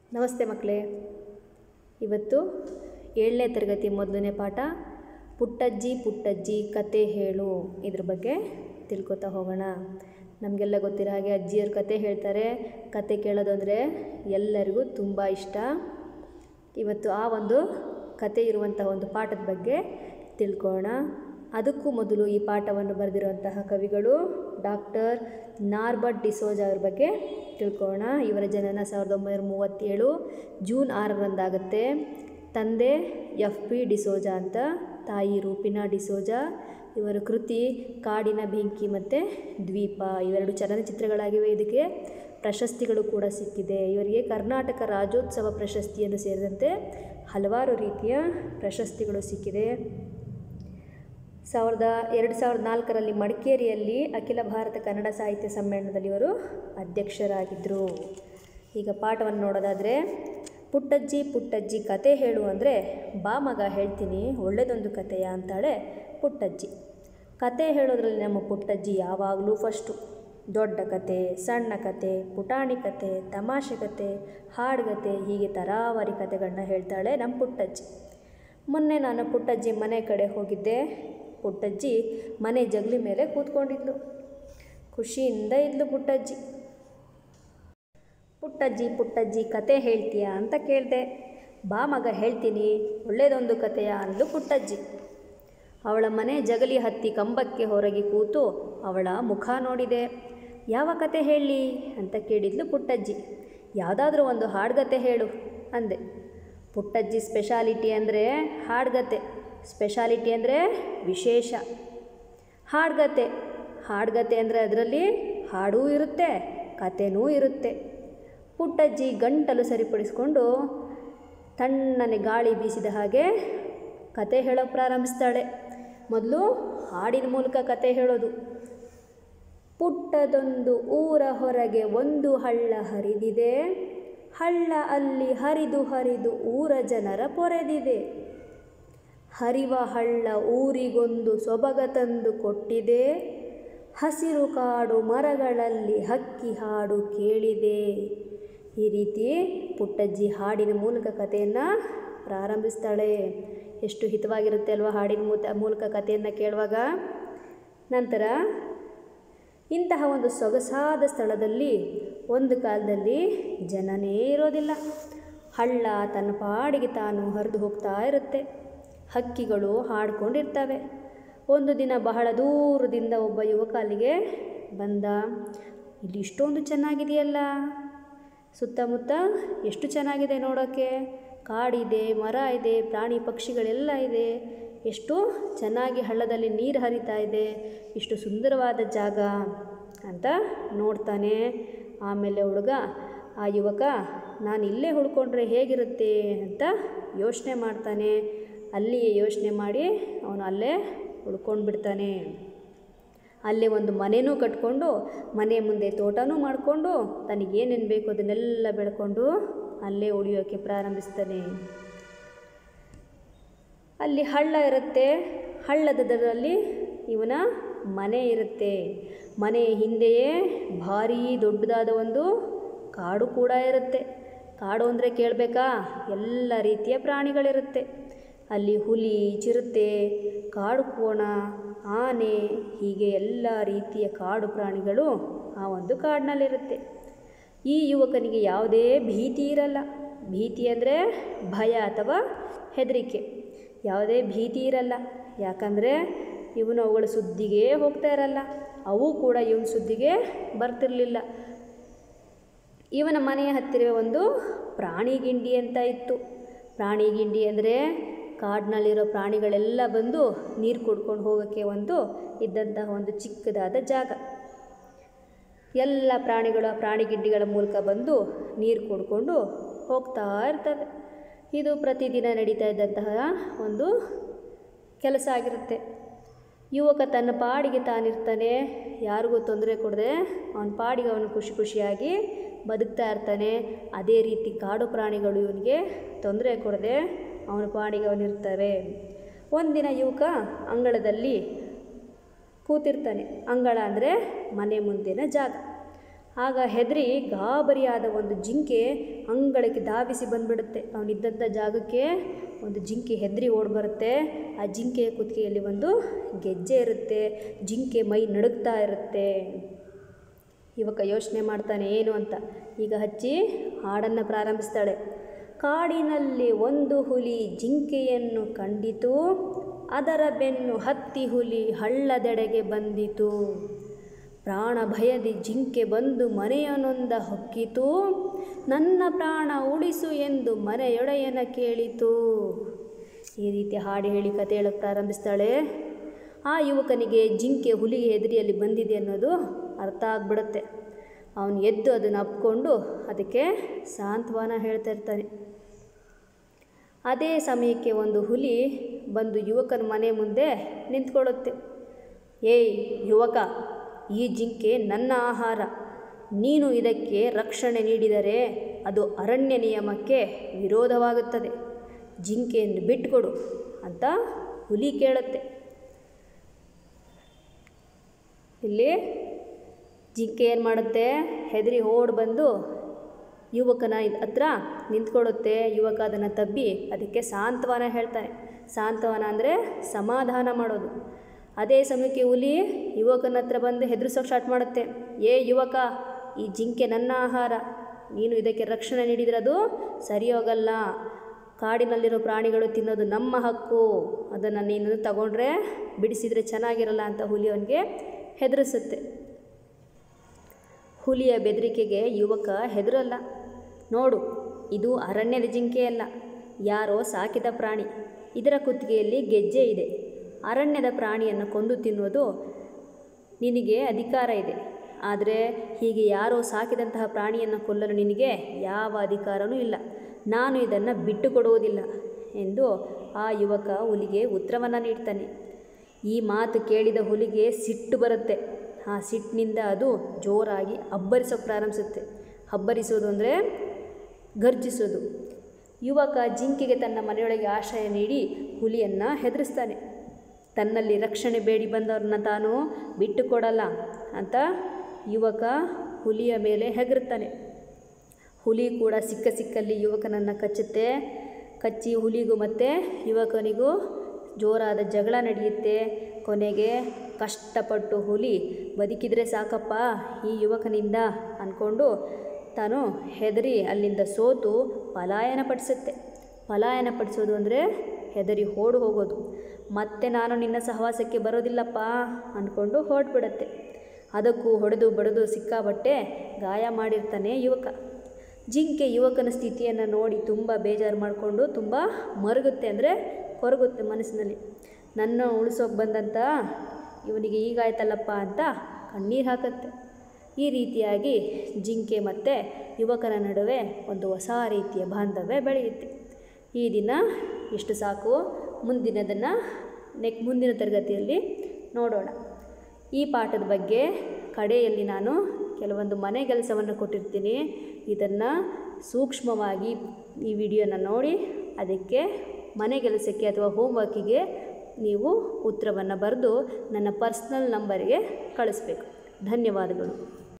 ನಮಸ್ತೆ ಮಕ್ಕಳೇ ಇವತ್ತು ಏಳನೇ ತರಗತಿ ಮೊದಲನೇ ಪಾಠ ಪುಟ್ಟಜ್ಜಿ ಪುಟ್ಟಜ್ಜಿ ಕತೆ ಹೇಳು ಇದ್ರ ಬಗ್ಗೆ ತಿಳ್ಕೊತಾ ಹೋಗೋಣ ನಮಗೆಲ್ಲ ಗೊತ್ತಿರೋ ಹಾಗೆ ಅಜ್ಜಿಯವ್ರ ಕತೆ ಹೇಳ್ತಾರೆ ಕತೆ ಕೇಳೋದು ಅಂದರೆ ಎಲ್ಲರಿಗೂ ತುಂಬ ಇಷ್ಟ ಇವತ್ತು ಆ ಒಂದು ಕತೆ ಇರುವಂಥ ಒಂದು ಪಾಠದ ಬಗ್ಗೆ ತಿಳ್ಕೊಳ್ಳೋಣ ಅದಕ್ಕೂ ಮೊದಲು ಈ ಪಾಠವನ್ನು ಬರೆದಿರುವಂತಹ ಕವಿಗಳು ಡಾಕ್ಟರ್ ನಾರ್ಬರ್ಟ್ ಡಿಸೋಜ ಅವ್ರ ಬಗ್ಗೆ ತಿಳ್ಕೊಳ್ಳೋಣ ಇವರ ಜನನ ಸಾವಿರದ ಒಂಬೈನೂರ ಮೂವತ್ತೇಳು ಜೂನ್ ಆರರಂದಾಗುತ್ತೆ ತಂದೆ ಎಫ್ ಪಿ ಡಿಸೋಜ ಅಂತ ತಾಯಿ ರೂಪಿನಾ ಡಿಸೋಜ ಇವರ ಕೃತಿ ಕಾಡಿನ ಬೆಂಕಿ ಮತ್ತು ದ್ವೀಪ ಇವೆರಡು ಚಲನಚಿತ್ರಗಳಾಗಿವೆ ಇದಕ್ಕೆ ಪ್ರಶಸ್ತಿಗಳು ಕೂಡ ಸಿಕ್ಕಿದೆ ಇವರಿಗೆ ಕರ್ನಾಟಕ ರಾಜ್ಯೋತ್ಸವ ಪ್ರಶಸ್ತಿಯನ್ನು ಸೇರಿದಂತೆ ಹಲವಾರು ರೀತಿಯ ಪ್ರಶಸ್ತಿಗಳು ಸಿಕ್ಕಿದೆ ಸಾವಿರದ ಎರಡು ಸಾವಿರದ ನಾಲ್ಕರಲ್ಲಿ ಮಡಿಕೇರಿಯಲ್ಲಿ ಅಖಿಲ ಭಾರತ ಕನ್ನಡ ಸಾಹಿತ್ಯ ಸಮ್ಮೇಳನದಲ್ಲಿ ಇವರು ಅಧ್ಯಕ್ಷರಾಗಿದ್ದರು ಈಗ ಪಾಠವನ್ನು ನೋಡೋದಾದರೆ ಪುಟ್ಟಜ್ಜಿ ಪುಟ್ಟಜ್ಜಿ ಕತೆ ಹೇಳು ಅಂದರೆ ಬಾ ಮಗ ಹೇಳ್ತೀನಿ ಒಳ್ಳೆಯದೊಂದು ಕತೆಯ ಅಂತಾಳೆ ಪುಟ್ಟಜ್ಜಿ ಕತೆ ಹೇಳೋದ್ರಲ್ಲಿ ನಮ್ಮ ಪುಟ್ಟಜ್ಜಿ ಯಾವಾಗಲೂ ಫಸ್ಟು ದೊಡ್ಡ ಕತೆ ಸಣ್ಣ ಕತೆ ಪುಟಾಣಿ ಕತೆ ತಮಾಷೆ ಕತೆ ಹಾಡುಗತೆ ಹೀಗೆ ತರಾವರಿ ಕತೆಗಳನ್ನ ಹೇಳ್ತಾಳೆ ನಮ್ಮ ಪುಟ್ಟಜ್ಜಿ ಮೊನ್ನೆ ನಾನು ಪುಟ್ಟಜ್ಜಿ ಮನೆ ಕಡೆ ಹೋಗಿದ್ದೆ ಪುಟ್ಟಜ್ಜಿ ಮನೆ ಜಗಲಿ ಮೇಲೆ ಕೂತ್ಕೊಂಡಿದ್ಲು ಖುಷಿಯಿಂದ ಇದ್ಲು ಪುಟ್ಟಜ್ಜಿ ಪುಟ್ಟಜ್ಜಿ ಪುಟ್ಟಜ್ಜಿ ಕತೆ ಹೇಳ್ತೀಯಾ ಅಂತ ಕೇಳಿದೆ ಬಾ ಮಗ ಹೇಳ್ತೀನಿ ಒಳ್ಳೆಯದೊಂದು ಕತೆಯ ಅಂದ್ಲು ಪುಟ್ಟಜ್ಜಿ ಅವಳ ಮನೆ ಜಗಲಿ ಹತ್ತಿ ಕಂಬಕ್ಕೆ ಹೊರಗೆ ಕೂತು ಅವಳ ಮುಖ ನೋಡಿದೆ ಯಾವ ಕತೆ ಹೇಳಲಿ ಅಂತ ಕೇಳಿದ್ಲು ಪುಟ್ಟಜ್ಜಿ ಯಾವುದಾದ್ರೂ ಒಂದು ಹಾಡ್ಗತೆ ಹೇಳು ಅಂದೆ ಪುಟ್ಟಜ್ಜಿ ಸ್ಪೆಷಾಲಿಟಿ ಅಂದರೆ ಹಾಡ್ಗತೆ ಸ್ಪೆಷಾಲಿಟಿ ಅಂದರೆ ವಿಶೇಷ ಹಾಡ್ಗತೆ ಹಾಡ್ಗತೆ ಅಂದರೆ ಅದರಲ್ಲಿ ಹಾಡೂ ಇರುತ್ತೆ ಕತೆನೂ ಇರುತ್ತೆ ಪುಟ್ಟಜ್ಜಿ ಗಂಟಲು ಸರಿಪಡಿಸ್ಕೊಂಡು ತಣ್ಣನೆ ಗಾಳಿ ಬೀಸಿದ ಹಾಗೆ ಕತೆ ಹೇಳೋಕ್ಕೆ ಪ್ರಾರಂಭಿಸ್ತಾಳೆ ಮೊದಲು ಹಾಡಿನ ಮೂಲಕ ಕತೆ ಹೇಳೋದು ಪುಟ್ಟದೊಂದು ಊರ ಹೊರಗೆ ಒಂದು ಹಳ್ಳ ಹರಿದಿದೆ ಹಳ್ಳ ಅಲ್ಲಿ ಹರಿದು ಹರಿದು ಊರ ಜನರ ಪೊರೆದಿದೆ ಹರಿವ ಹಳ್ಳ ಊರಿಗೊಂದು ಸೊಬಗ ತಂದು ಕೊಟ್ಟಿದೆ ಹಸಿರು ಕಾಡು ಮರಗಳಲ್ಲಿ ಹಕ್ಕಿ ಹಾಡು ಕೇಳಿದೆ ಈ ರೀತಿ ಪುಟ್ಟಜ್ಜಿ ಹಾಡಿನ ಮೂಲಕ ಕಥೆಯನ್ನು ಪ್ರಾರಂಭಿಸ್ತಾಳೆ ಎಷ್ಟು ಹಿತವಾಗಿರುತ್ತೆ ಅಲ್ವಾ ಹಾಡಿನ ಮೂತ ಮೂಲಕ ಕಥೆಯನ್ನು ಕೇಳುವಾಗ ನಂತರ ಇಂತಹ ಒಂದು ಸೊಗಸಾದ ಸ್ಥಳದಲ್ಲಿ ಒಂದು ಕಾಲದಲ್ಲಿ ಜನನೇ ಇರೋದಿಲ್ಲ ಹಳ್ಳ ತನ್ನ ಪಾಡಿಗೆ ತಾನು ಹರಿದು ಹೋಗ್ತಾ ಇರುತ್ತೆ ಹಕ್ಕಿಗಳು ಹಾಡ್ಕೊಂಡಿರ್ತವೆ ಒಂದು ದಿನ ಬಹಳ ದೂರದಿಂದ ಒಬ್ಬ ಯುವಕ ಅಲ್ಲಿಗೆ ಬಂದ ಇಲ್ಲಿ ಇಷ್ಟೊಂದು ಚೆನ್ನಾಗಿದೆಯಲ್ಲ ಸುತ್ತಮುತ್ತ ಎಷ್ಟು ಚೆನ್ನಾಗಿದೆ ನೋಡೋಕ್ಕೆ ಕಾಡಿದೆ ಮರ ಇದೆ ಪ್ರಾಣಿ ಪಕ್ಷಿಗಳೆಲ್ಲ ಇದೆ ಎಷ್ಟು ಚೆನ್ನಾಗಿ ಹಳ್ಳದಲ್ಲಿ ನೀರು ಹರಿತಾ ಇದೆ ಇಷ್ಟು ಸುಂದರವಾದ ಜಾಗ ಅಂತ ನೋಡ್ತಾನೆ ಆಮೇಲೆ ಹುಡುಗ ಆ ಯುವಕ ನಾನು ಇಲ್ಲೇ ಉಳ್ಕೊಂಡ್ರೆ ಹೇಗಿರುತ್ತೆ ಅಂತ ಯೋಚನೆ ಮಾಡ್ತಾನೆ ಅಲ್ಲಿಯೇ ಯೋಚನೆ ಮಾಡಿ ಅವನು ಅಲ್ಲೇ ಉಳ್ಕೊಂಡು ಬಿಡ್ತಾನೆ ಅಲ್ಲೇ ಒಂದು ಮನೆಯೂ ಕಟ್ಕೊಂಡು ಮನೆ ಮುಂದೆ ತೋಟನೂ ಮಾಡಿಕೊಂಡು ತನಗೇನೇನು ಬೇಕು ಅದನ್ನೆಲ್ಲ ಬೆಳ್ಕೊಂಡು ಅಲ್ಲೇ ಉಳಿಯೋಕ್ಕೆ ಪ್ರಾರಂಭಿಸ್ತಾನೆ ಅಲ್ಲಿ ಹಳ್ಳ ಇರುತ್ತೆ ಹಳ್ಳದದಲ್ಲಿ ಇವನ ಮನೆ ಇರುತ್ತೆ ಮನೆ ಹಿಂದೆಯೇ ಭಾರೀ ದೊಡ್ಡದಾದ ಒಂದು ಕಾಡು ಕೂಡ ಇರುತ್ತೆ ಕಾಡು ಅಂದರೆ ಕೇಳಬೇಕಾ ಎಲ್ಲ ರೀತಿಯ ಪ್ರಾಣಿಗಳಿರುತ್ತೆ ಅಲ್ಲಿ ಹುಲಿ ಚಿರತೆ ಕಾಡು ಕೋಣ ಆನೆ ಹೀಗೆ ಎಲ್ಲ ರೀತಿಯ ಕಾಡು ಪ್ರಾಣಿಗಳು ಆ ಒಂದು ಕಾಡಿನಲ್ಲಿರುತ್ತೆ ಈ ಯುವಕನಿಗೆ ಯಾವುದೇ ಭೀತಿ ಇರಲ್ಲ ಭೀತಿ ಅಂದರೆ ಭಯ ಅಥವಾ ಹೆದರಿಕೆ ಯಾವುದೇ ಭೀತಿ ಇರಲ್ಲ ಯಾಕಂದರೆ ಇವನು ಅವುಗಳ ಸುದ್ದಿಗೆ ಹೋಗ್ತಾ ಇರಲ್ಲ ಅವು ಕೂಡ ಇವನ ಸುದ್ದಿಗೆ ಬರ್ತಿರಲಿಲ್ಲ ಇವನ ಮನೆಯ ಹತ್ತಿರ ಒಂದು ಪ್ರಾಣಿ ಗಿಂಡಿ ಅಂತ ಇತ್ತು ಪ್ರಾಣಿ ಗಿಂಡಿ ಅಂದರೆ ಕಾಡಿನಲ್ಲಿರೋ ಪ್ರಾಣಿಗಳೆಲ್ಲ ಬಂದು ನೀರು ಕುಡ್ಕೊಂಡು ಹೋಗೋಕ್ಕೆ ಒಂದು ಇದ್ದಂತಹ ಒಂದು ಚಿಕ್ಕದಾದ ಜಾಗ ಎಲ್ಲ ಪ್ರಾಣಿಗಳು ಪ್ರಾಣಿ ಗಿಡ್ಡಿಗಳ ಮೂಲಕ ಬಂದು ನೀರು ಕುಡ್ಕೊಂಡು ಹೋಗ್ತಾ ಇರ್ತವೆ ಇದು ಪ್ರತಿದಿನ ನಡೀತಾ ಇದ್ದಂತಹ ಒಂದು ಕೆಲಸ ಆಗಿರುತ್ತೆ ಯುವಕ ತನ್ನ ಪಾಡಿಗೆ ತಾನಿರ್ತಾನೆ ಯಾರಿಗೂ ತೊಂದರೆ ಕೊಡದೆ ಅವನ ಪಾಡಿಗೆ ಅವನು ಖುಷಿ ಖುಷಿಯಾಗಿ ಬದುಕ್ತಾ ಇರ್ತಾನೆ ಅದೇ ರೀತಿ ಕಾಡು ಪ್ರಾಣಿಗಳು ಇವನಿಗೆ ತೊಂದರೆ ಕೊಡದೆ ಅವನ ಪಾಡಿಗೆ ಅವನಿರ್ತವೆ ಒಂದಿನ ಯುವಕ ಅಂಗಳದಲ್ಲಿ ಕೂತಿರ್ತಾನೆ ಅಂಗಳ ಅಂದರೆ ಮನೆ ಮುಂದಿನ ಜಾಗ ಆಗ ಹೆದರಿ ಗಾಬರಿಯಾದ ಒಂದು ಜಿಂಕೆ ಅಂಗಳಕ್ಕೆ ಧಾವಿಸಿ ಬಂದ್ಬಿಡುತ್ತೆ ಅವನಿದ್ದಂಥ ಜಾಗಕ್ಕೆ ಒಂದು ಜಿಂಕೆ ಹೆದರಿ ಓಡಿ ಬರುತ್ತೆ ಆ ಜಿಂಕೆಯ ಕುತ್ತಿಗೆಯಲ್ಲಿ ಒಂದು ಗೆಜ್ಜೆ ಇರುತ್ತೆ ಜಿಂಕೆ ಮೈ ನಡುಗ್ತಾ ಇರುತ್ತೆ ಯುವಕ ಯೋಚನೆ ಮಾಡ್ತಾನೆ ಏನು ಅಂತ ಈಗ ಹಚ್ಚಿ ಹಾಡನ್ನು ಪ್ರಾರಂಭಿಸ್ತಾಳೆ ಕಾಡಿನಲ್ಲಿ ಒಂದು ಹುಲಿ ಜಿಂಕೆಯನ್ನು ಕಂಡಿತು ಅದರ ಬೆನ್ನು ಹತ್ತಿ ಹುಲಿ ಹಳ್ಳದೆಡೆಗೆ ಬಂದಿತು ಪ್ರಾಣ ಭಯದಿ ಜಿಂಕೆ ಬಂದು ಮನೆಯನೊಂದ ಹೊಕ್ಕಿತು ನನ್ನ ಪ್ರಾಣ ಉಳಿಸು ಎಂದು ಮನೆಯೊಡೆಯನ ಕೇಳಿತು ಈ ರೀತಿ ಹಾಡು ಹೇಳಿ ಕತೆ ಹೇಳಕ್ಕೆ ಪ್ರಾರಂಭಿಸ್ತಾಳೆ ಆ ಯುವಕನಿಗೆ ಜಿಂಕೆ ಹುಲಿಗೆ ಹೆದರಿಯಲ್ಲಿ ಬಂದಿದೆ ಅನ್ನೋದು ಅರ್ಥ ಆಗ್ಬಿಡುತ್ತೆ ಅವನು ಎದ್ದು ಅದನ್ನು ಅಪ್ಕೊಂಡು ಅದಕ್ಕೆ ಸಾಂತ್ವನ ಹೇಳ್ತಾ ಇರ್ತಾನೆ ಅದೇ ಸಮಯಕ್ಕೆ ಒಂದು ಹುಲಿ ಬಂದು ಯುವಕನ ಮನೆ ಮುಂದೆ ನಿಂತ್ಕೊಳ್ಳುತ್ತೆ ಏಯ್ ಯುವಕ ಈ ಜಿಂಕೆ ನನ್ನ ಆಹಾರ ನೀನು ಇದಕ್ಕೆ ರಕ್ಷಣೆ ನೀಡಿದರೆ ಅದು ಅರಣ್ಯ ನಿಯಮಕ್ಕೆ ವಿರೋಧವಾಗುತ್ತದೆ ಜಿಂಕೆಯನ್ನು ಬಿಟ್ಟುಕೊಡು ಅಂತ ಹುಲಿ ಕೇಳುತ್ತೆ ಇಲ್ಲಿ ಜಿಂಕೆ ಏನು ಮಾಡುತ್ತೆ ಹೆದರಿ ಓಡಿ ಬಂದು ಯುವಕನ ಇದ್- ಹತ್ರ ನಿಂತ್ಕೊಳ್ಳುತ್ತೆ ಯುವಕ ಅದನ್ನು ತಬ್ಬಿ ಅದಕ್ಕೆ ಸಾಂತ್ವನ ಹೇಳ್ತಾನೆ ಸಾಂತ್ವನ ಅಂದರೆ ಸಮಾಧಾನ ಮಾಡೋದು ಅದೇ ಸಮಯಕ್ಕೆ ಹುಲಿ ಯುವಕನ ಹತ್ರ ಬಂದು ಹೆದರ್ಸೋಕೆ ಸ್ಟಾರ್ಟ್ ಮಾಡುತ್ತೆ ಏ ಯುವಕ ಈ ಜಿಂಕೆ ನನ್ನ ಆಹಾರ ನೀನು ಇದಕ್ಕೆ ರಕ್ಷಣೆ ನೀಡಿದರೆ ಅದು ಸರಿ ಹೋಗಲ್ಲ ಕಾಡಿನಲ್ಲಿರೋ ಪ್ರಾಣಿಗಳು ತಿನ್ನೋದು ನಮ್ಮ ಹಕ್ಕು ಅದನ್ನು ನೀನು ತಗೊಂಡ್ರೆ ಬಿಡಿಸಿದರೆ ಚೆನ್ನಾಗಿರಲ್ಲ ಅಂತ ಹುಲಿ ಅವನಿಗೆ ಹೆದರಿಸುತ್ತೆ ಹುಲಿಯ ಬೆದರಿಕೆಗೆ ಯುವಕ ಹೆದರಲ್ಲ ನೋಡು ಇದು ಅರಣ್ಯದ ಜಿಂಕೆ ಅಲ್ಲ ಯಾರೋ ಸಾಕಿದ ಪ್ರಾಣಿ ಇದರ ಕುತ್ತಿಗೆಯಲ್ಲಿ ಗೆಜ್ಜೆ ಇದೆ ಅರಣ್ಯದ ಪ್ರಾಣಿಯನ್ನು ಕೊಂದು ತಿನ್ನುವುದು ನಿನಗೆ ಅಧಿಕಾರ ಇದೆ ಆದರೆ ಹೀಗೆ ಯಾರೋ ಸಾಕಿದಂತಹ ಪ್ರಾಣಿಯನ್ನು ಕೊಲ್ಲಲು ನಿನಗೆ ಯಾವ ಅಧಿಕಾರವೂ ಇಲ್ಲ ನಾನು ಇದನ್ನು ಬಿಟ್ಟು ಕೊಡುವುದಿಲ್ಲ ಎಂದು ಆ ಯುವಕ ಹುಲಿಗೆ ಉತ್ತರವನ್ನು ನೀಡ್ತಾನೆ ಈ ಮಾತು ಕೇಳಿದ ಹುಲಿಗೆ ಸಿಟ್ಟು ಬರುತ್ತೆ ಆ ಸಿಟ್ಟಿನಿಂದ ಅದು ಜೋರಾಗಿ ಅಬ್ಬರಿಸೋಕೆ ಪ್ರಾರಂಭಿಸುತ್ತೆ ಅಬ್ಬರಿಸೋದು ಅಂದರೆ ಗರ್ಜಿಸೋದು ಯುವಕ ಜಿಂಕೆಗೆ ತನ್ನ ಮನೆಯೊಳಗೆ ಆಶ್ರಯ ನೀಡಿ ಹುಲಿಯನ್ನು ಹೆದರಿಸ್ತಾನೆ ತನ್ನಲ್ಲಿ ರಕ್ಷಣೆ ಬೇಡಿ ಬಂದವ್ರನ್ನ ತಾನು ಬಿಟ್ಟು ಕೊಡಲ್ಲ ಅಂತ ಯುವಕ ಹುಲಿಯ ಮೇಲೆ ಹೆಗರುತ್ತಾನೆ ಹುಲಿ ಕೂಡ ಸಿಕ್ಕ ಸಿಕ್ಕಲ್ಲಿ ಯುವಕನನ್ನು ಕಚ್ಚುತ್ತೆ ಕಚ್ಚಿ ಹುಲಿಗೂ ಮತ್ತು ಯುವಕನಿಗೂ ಜೋರಾದ ಜಗಳ ನಡೆಯುತ್ತೆ ಕೊನೆಗೆ ಕಷ್ಟಪಟ್ಟು ಹುಲಿ ಬದುಕಿದರೆ ಸಾಕಪ್ಪ ಈ ಯುವಕನಿಂದ ಅಂದ್ಕೊಂಡು ತಾನು ಹೆದರಿ ಅಲ್ಲಿಂದ ಸೋತು ಪಲಾಯನ ಪಡಿಸುತ್ತೆ ಪಲಾಯನ ಪಡಿಸೋದು ಅಂದರೆ ಹೆದರಿ ಓಡು ಹೋಗೋದು ಮತ್ತೆ ನಾನು ನಿನ್ನ ಸಹವಾಸಕ್ಕೆ ಬರೋದಿಲ್ಲಪ್ಪ ಅಂದ್ಕೊಂಡು ಹೊರಟ್ಬಿಡತ್ತೆ ಅದಕ್ಕೂ ಹೊಡೆದು ಬಡಿದು ಸಿಕ್ಕಾಬಟ್ಟೆ ಗಾಯ ಮಾಡಿರ್ತಾನೆ ಯುವಕ ಜಿಂಕೆ ಯುವಕನ ಸ್ಥಿತಿಯನ್ನು ನೋಡಿ ತುಂಬ ಬೇಜಾರು ಮಾಡಿಕೊಂಡು ತುಂಬ ಮರುಗುತ್ತೆ ಅಂದರೆ ಕೊರಗುತ್ತೆ ಮನಸ್ಸಿನಲ್ಲಿ ನನ್ನ ಉಳಿಸೋಕೆ ಬಂದಂಥ ಇವನಿಗೆ ಹೀಗಾಯ್ತಲ್ಲಪ್ಪ ಅಂತ ಕಣ್ಣೀರು ಹಾಕತ್ತೆ ಈ ರೀತಿಯಾಗಿ ಜಿಂಕೆ ಮತ್ತು ಯುವಕನ ನಡುವೆ ಒಂದು ಹೊಸ ರೀತಿಯ ಬಾಂಧವ್ಯ ಬೆಳೆಯುತ್ತೆ ಈ ದಿನ ಇಷ್ಟು ಸಾಕು ಮುಂದಿನದನ್ನು ನೆಕ್ ಮುಂದಿನ ತರಗತಿಯಲ್ಲಿ ನೋಡೋಣ ಈ ಪಾಠದ ಬಗ್ಗೆ ಕಡೆಯಲ್ಲಿ ನಾನು ಕೆಲವೊಂದು ಮನೆ ಕೆಲಸವನ್ನು ಕೊಟ್ಟಿರ್ತೀನಿ ಇದನ್ನು ಸೂಕ್ಷ್ಮವಾಗಿ ಈ ವಿಡಿಯೋನ ನೋಡಿ ಅದಕ್ಕೆ ಮನೆ ಕೆಲಸಕ್ಕೆ ಅಥವಾ ಹೋಮ್ವರ್ಕಿಗೆ ನೀವು ಉತ್ತರವನ್ನು ಬರೆದು ನನ್ನ ಪರ್ಸ್ನಲ್ ನಂಬರಿಗೆ ಕಳಿಸ್ಬೇಕು ಧನ್ಯವಾದಗಳು